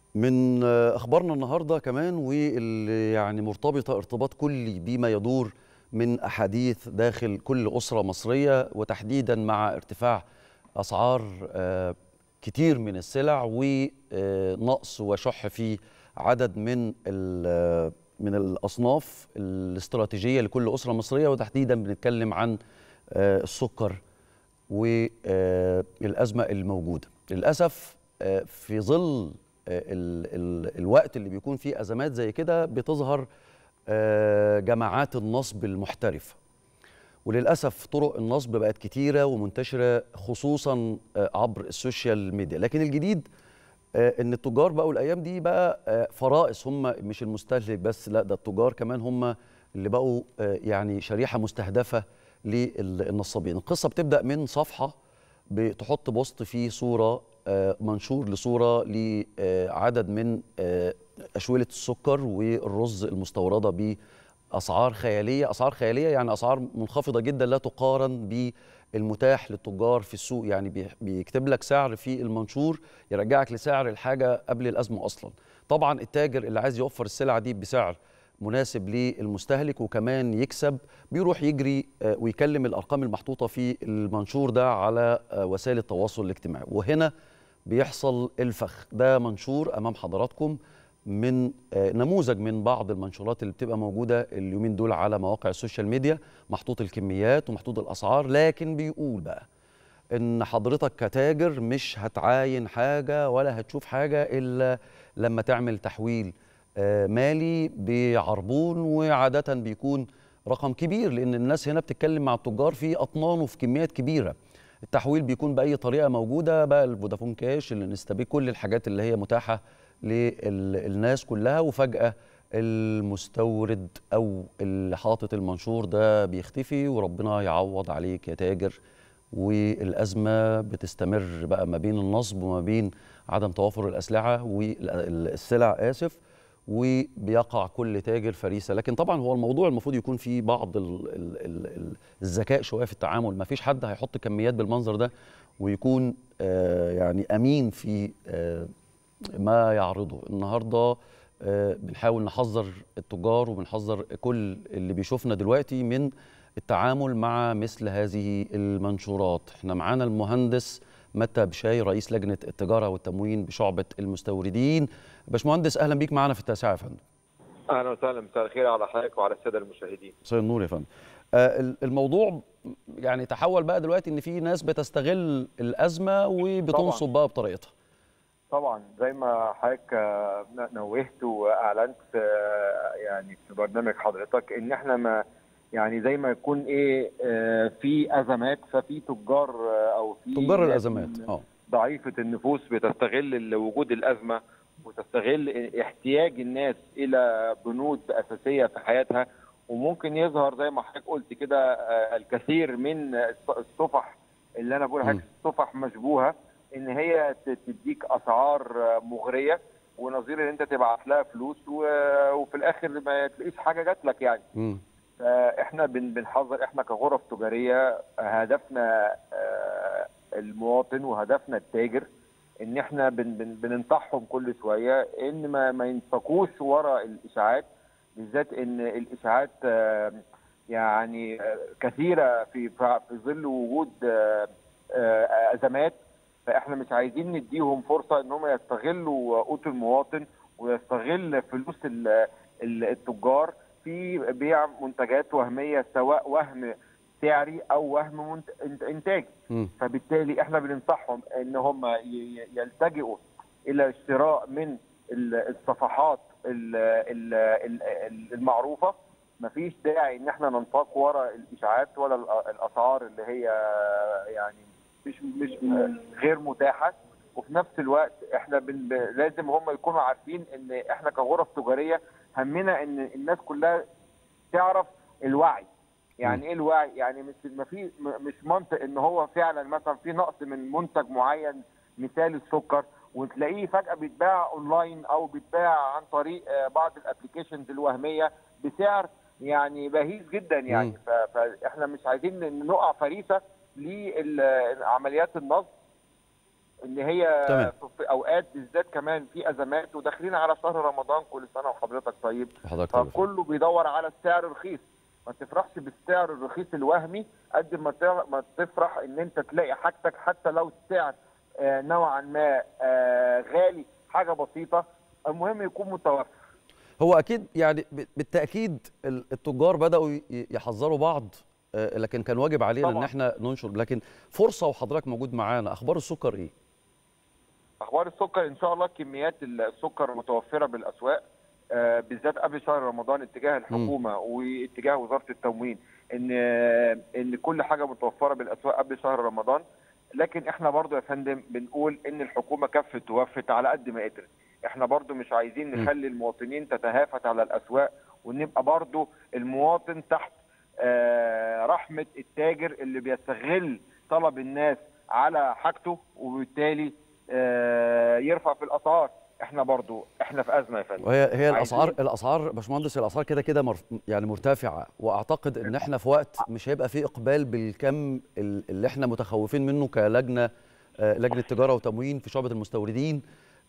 من اخبارنا النهارده كمان واللي يعني مرتبطه ارتباط كلي بما يدور من احاديث داخل كل اسره مصريه وتحديدا مع ارتفاع اسعار آه، كتير من السلع ونقص وشح في عدد من ال- من الاصناف الاستراتيجيه لكل اسره مصريه وتحديدا بنتكلم عن آه، السكر والازمه الموجوده للاسف آه، في ظل آه، ال- ال- الوقت اللي بيكون فيه ازمات زي كده بتظهر آه، جماعات النصب المحترفه وللاسف طرق النصب بقت كتيره ومنتشره خصوصا آه، عبر السوشيال ميديا لكن الجديد آه، ان التجار بقوا الايام دي بقى آه، فرائس هم مش المستهلك بس لا ده التجار كمان هم اللي بقوا آه، يعني شريحه مستهدفه للنصابين القصه بتبدا من صفحه بتحط بوست فيه صوره آه، منشور لصوره لعدد من آه، اشوله السكر والرز المستورده باسعار خياليه اسعار خياليه يعني اسعار منخفضه جدا لا تقارن بالمتاح للتجار في السوق يعني بي- بيكتب لك سعر في المنشور يرجعك لسعر الحاجه قبل الازمه اصلا طبعا التاجر اللي عايز يوفر السلعه دي بسعر مناسب للمستهلك وكمان يكسب بيروح يجري آه، ويكلم الارقام المحطوطه في المنشور ده على آه، وسائل التواصل الاجتماعي وهنا بيحصل الفخ ده منشور امام حضراتكم من آه، نموذج من بعض المنشورات اللي بتبقى موجوده اليومين دول على مواقع السوشيال ميديا محطوط الكميات ومحطوط الاسعار لكن بيقول بقى ان حضرتك كتاجر مش هتعاين حاجه ولا هتشوف حاجه الا لما تعمل تحويل آه، مالي بعربون وعاده بيكون رقم كبير لان الناس هنا بتتكلم مع التجار في اطنان وفي كميات كبيره التحويل بيكون باي طريقه موجوده بقى الفودافون كاش الانستا كل الحاجات اللي هي متاحه للناس كلها وفجاه المستورد او اللي حاطط المنشور ده بيختفي وربنا يعوض عليك يا تاجر والازمه بتستمر بقى ما بين النصب وما بين عدم توافر الاسلحه والسلع اسف وبيقع كل تاجر فريسه لكن طبعا هو الموضوع المفروض يكون فيه بعض ال ال ال ال الذكاء شويه في التعامل ما فيش حد هيحط كميات بالمنظر ده ويكون آه يعني امين في آه ما يعرضه النهارده آه بنحاول نحذر التجار وبنحذر كل اللي بيشوفنا دلوقتي من التعامل مع مثل هذه المنشورات احنا معانا المهندس متى بشاي رئيس لجنة التجارة والتموين بشعبة المستوردين باشمهندس أهلا بيك معنا في التاسعة يا فندم اهلا وسهلا مساء الخير على حضرتك وعلى الساده المشاهدين مساء النور يا فندم آه ال- الموضوع يعني تحول بقى دلوقتي ان في ناس بتستغل الازمه وبتنصب بقى بطريقتها طبعا زي ما حضرتك آه، نوهت واعلنت آه، يعني في برنامج حضرتك ان احنا ما يعني زي ما يكون ايه آه، في ازمات ففي تجار آه، او في تجار ناس الازمات من- اه ضعيفه النفوس بتستغل ال- وجود الازمه وتستغل احتياج الناس الى بنود اساسيه في حياتها وممكن يظهر زي ما حضرتك قلت كده آه، الكثير من الص- الصفح اللي انا بقول م. لحضرتك صفح مشبوهه ان هي ت- تديك اسعار آه، مغريه ونظير ان انت تبعت لها فلوس و- وفي الاخر ما تلاقيش حاجه جات لك يعني مم. فاحنا بن- بنحذر احنا كغرف تجاريه هدفنا آه، المواطن وهدفنا التاجر ان احنا بن بن بننصحهم كل شويه ان ما ما ينساقوش ورا الاشاعات بالذات ان الاشاعات آه، يعني آه، كثيره في في ظل وجود آه، آه، ازمات فاحنا مش عايزين نديهم فرصه ان هم يستغلوا قوت المواطن ويستغل فلوس ال- ال- التجار في بيع منتجات وهميه سواء وهم سعري او وهم منت- إنت- انتاجي مم. فبالتالي احنا بننصحهم ان هم ي- ي- يلتجئوا الى الشراء من ال- الصفحات ال- ال- ال- المعروفه مفيش داعي ان احنا ننساق ورا الاشاعات ولا الأ- الاسعار اللي هي يعني مش مش غير متاحه وفي نفس الوقت احنا بن ب- لازم هم يكونوا عارفين ان احنا كغرف تجاريه همنا ان الناس كلها تعرف الوعي يعني ايه الوعي يعني مش ما في م- مش منطق ان هو فعلا مثلا في نقص من منتج معين مثال السكر وتلاقيه فجاه بيتباع اونلاين او بيتباع عن طريق آه، بعض الابلكيشنز الوهميه بسعر يعني بهيج جدا يعني مم. ف- فاحنا مش عايزين إن نقع فريسه لعمليات النصب ان هي تمام. في اوقات بالذات كمان في ازمات وداخلين على شهر رمضان كل سنه وحضرتك طيب وحضرتك طيب يا فندم. فكله بيدور على السعر الرخيص ما تفرحش بالسعر الرخيص الوهمي قد ما تع- ما تفرح ان انت تلاقي حاجتك حتى لو السعر آه، نوعا ما آه، غالي حاجه بسيطه المهم يكون متوفر هو اكيد يعني ب- بالتاكيد ال- التجار بداوا ي- يحذروا بعض آه، لكن كان واجب علينا ان طبعاً. احنا ننشر لكن فرصه وحضرتك موجود معانا اخبار السكر ايه اخبار السكر ان شاء الله كميات السكر متوفره بالاسواق آه، بالذات قبل شهر رمضان اتجاه الحكومه واتجاه وزاره التموين ان ان كل حاجه متوفره بالاسواق قبل شهر رمضان لكن احنا برضو يا فندم بنقول ان الحكومه كفت ووفت على قد ما قدرت احنا برضو مش عايزين م. نخلي المواطنين تتهافت على الاسواق ونبقى برضو المواطن تحت آه، رحمه التاجر اللي بيستغل طلب الناس على حاجته وبالتالي آه، يرفع في الاسعار احنا برضو احنا في ازمه يا فندم وهي هي عايزين- الاسعار الاسعار يا باشمهندس الاسعار كده كده مرف- يعني مرتفعه واعتقد ان احنا في وقت مش هيبقى فيه اقبال بالكم ال- اللي احنا متخوفين منه كلجنه آه، لجنه تجاره وتموين في شعبه المستوردين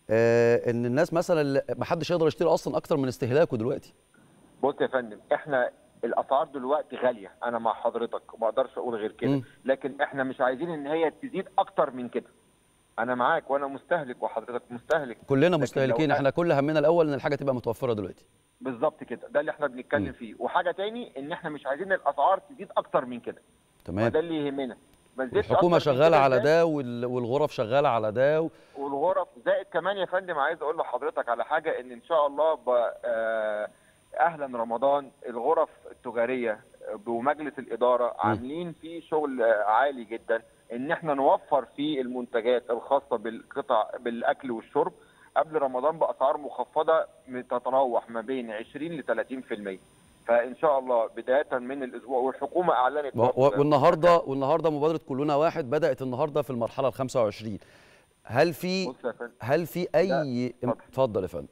آه، ان الناس مثلا ما حدش يقدر يشتري اصلا اكتر من استهلاكه دلوقتي بص يا فندم احنا الاسعار دلوقتي غاليه انا مع حضرتك ما اقدرش اقول غير كده مم. لكن احنا مش عايزين ان هي تزيد اكتر من كده انا معاك وانا مستهلك وحضرتك مستهلك كلنا لو مستهلكين أنا- احنا كل همنا الاول ان الحاجه تبقى متوفره دلوقتي بالظبط كده ده اللي احنا مم. بنتكلم فيه وحاجه تاني ان احنا مش عايزين الاسعار تزيد اكتر من كده تمام وده اللي يهمنا ما تزيدش الحكومه أكتر من شغاله كده على إزاي؟ ده وال- والغرف شغاله على ده و- والغرف زائد كمان يا فندم عايز اقول لحضرتك على حاجه ان ان شاء الله ب- آه، اهلا رمضان الغرف التجاريه ومجلس الاداره عاملين فيه شغل آه، عالي جدا ان احنا نوفر فيه المنتجات الخاصه بالقطع بالاكل والشرب قبل رمضان باسعار مخفضه تتراوح ما بين 20 ل 30% فان شاء الله بدايه من الاسبوع والحكومه اعلنت و- و- برضه- والنهارده والنهارده مبادره كلنا واحد بدات النهارده في المرحله ال 25 هل في بص يا فندم هل في اي اتفضل. اتفضل يا فندم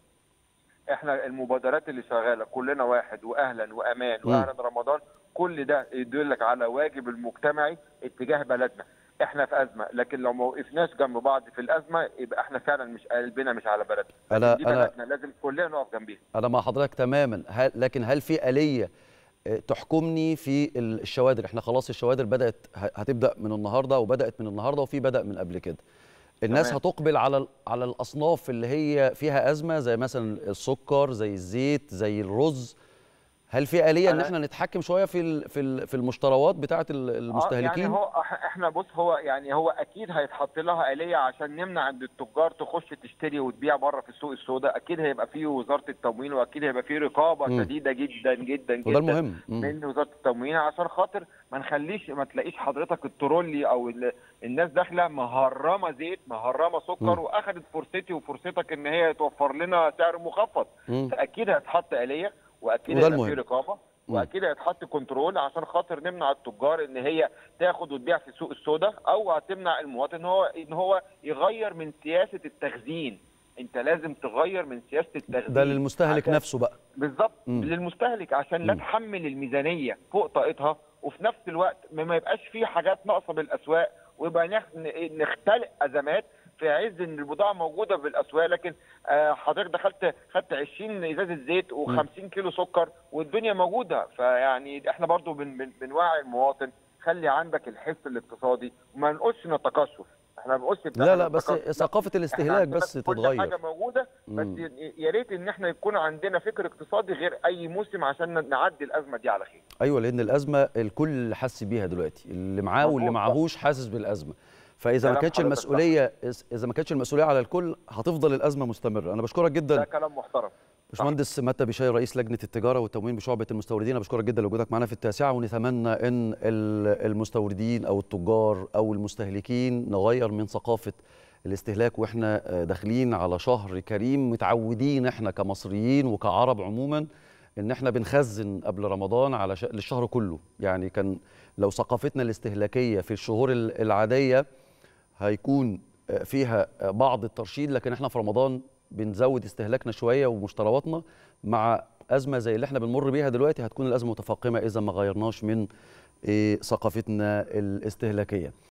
احنا المبادرات اللي شغاله كلنا واحد واهلا وامان مم. واهلا رمضان كل ده يدلك على واجب المجتمعي اتجاه بلدنا احنا في ازمه لكن لو ما وقفناش جنب بعض في الازمه يبقى احنا فعلا مش قلبنا مش على بلدنا أنا- لكن دي أنا- بلدنا لازم كلنا نقف جنبيها انا مع حضرتك تماما هل لكن هل في اليه آه، تحكمني في ال- الشوادر احنا خلاص الشوادر بدات ه- هتبدا من النهارده وبدات من النهارده وفي بدا من قبل كده الناس تمام. هتقبل على ال- على الاصناف اللي هي فيها ازمه زي مثلا السكر زي الزيت زي الرز هل في اليه ان أنا- احنا نتحكم شويه في ال- في ال- في المشتروات بتاعه ال- آه، المستهلكين يعني هو إح- احنا بص هو يعني هو اكيد هيتحط لها اليه عشان نمنع عند التجار تخش تشتري وتبيع بره في السوق السوداء اكيد هيبقى فيه وزاره التموين واكيد هيبقى فيه رقابه مم. شديده جدا جدا جدا وده المهم مم. من وزاره التموين عشان خاطر ما نخليش ما تلاقيش حضرتك الترولي او ال- الناس داخله مهرمه زيت مهرمه سكر مم. واخدت فرصتي وفرصتك ان هي توفر لنا سعر مخفض مم. فاكيد هيتحط اليه واكيد وده هيبقى في المهم. رقابه مم. واكيد هيتحط كنترول عشان خاطر نمنع التجار ان هي تاخد وتبيع في السوق السوداء او هتمنع المواطن ان هو ان هو يغير من سياسه التخزين انت لازم تغير من سياسه التخزين ده للمستهلك عشان- نفسه بقى بالظبط مم. للمستهلك عشان لا مم. تحمل الميزانيه فوق طاقتها وفي نفس الوقت ما ما يبقاش في حاجات ناقصه بالاسواق ويبقى نخ- ن- نختلق ازمات في عز ان البضاعه موجوده بالاسواق لكن آه، حضرتك دخلت خدت 20 ازازه زيت و50 كيلو سكر والدنيا موجوده فيعني احنا برضو بن بن بنوعي المواطن خلي عندك الحس الاقتصادي وما نقولش نتقشف احنا ما بنقولش لا لا بس ثقافه إحنا الاستهلاك عندنا بس كل تتغير حاجه موجوده بس مم. ي- يا ريت ان احنا يكون عندنا فكر اقتصادي غير اي موسم عشان نعدي الازمه دي على خير ايوه لان الازمه الكل حس بيها دلوقتي اللي معاه واللي مظبوط. معهوش حاسس بالازمه فاذا ما كلام كانتش حضرتك المسؤوليه اذا ما كانتش المسؤوليه على الكل هتفضل الازمه مستمره انا بشكرك ده جدا كلام محترم باشمهندس متى بشاي رئيس لجنه التجاره والتموين بشعبه المستوردين انا بشكرك جدا لوجودك معنا في التاسعه ونتمنى ان ال- المستوردين او التجار او المستهلكين نغير من ثقافه الاستهلاك واحنا آه، داخلين على شهر كريم متعودين احنا كمصريين وكعرب عموما ان احنا بنخزن قبل رمضان على ش... للشهر كله يعني كان لو ثقافتنا الاستهلاكيه في الشهور ال- العاديه هيكون آه، فيها آه، بعض الترشيد لكن احنا في رمضان بنزود استهلاكنا شويه ومشترواتنا مع ازمه زي اللي احنا بنمر بيها دلوقتي هتكون الازمه متفاقمه اذا ما غيرناش من آه، ثقافتنا الاستهلاكيه